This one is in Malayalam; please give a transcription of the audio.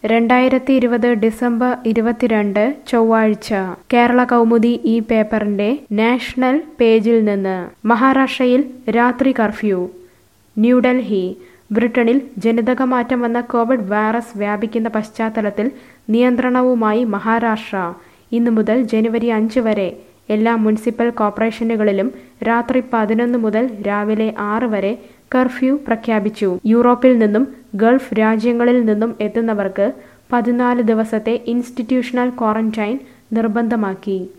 രണ്ടായിരത്തി ഇരുപത് ഡിസംബർ ഇരുപത്തിരണ്ട് ചൊവ്വാഴ്ച കേരള കൗമുദി ഈ പേപ്പറിന്റെ നാഷണൽ പേജിൽ നിന്ന് മഹാരാഷ്ട്രയിൽ രാത്രി കർഫ്യൂ ന്യൂഡൽഹി ബ്രിട്ടനിൽ ജനിതകമാറ്റം വന്ന കോവിഡ് വൈറസ് വ്യാപിക്കുന്ന പശ്ചാത്തലത്തിൽ നിയന്ത്രണവുമായി മഹാരാഷ്ട്ര ഇന്നു മുതൽ ജനുവരി അഞ്ച് വരെ എല്ലാ മുനിസിപ്പൽ കോർപ്പറേഷനുകളിലും രാത്രി പതിനൊന്ന് മുതൽ രാവിലെ ആറ് വരെ കർഫ്യൂ പ്രഖ്യാപിച്ചു യൂറോപ്പിൽ നിന്നും ഗൾഫ് രാജ്യങ്ങളിൽ നിന്നും എത്തുന്നവർക്ക് പതിനാല് ദിവസത്തെ ഇൻസ്റ്റിറ്റ്യൂഷണൽ ക്വാറന്റൈൻ നിർബന്ധമാക്കി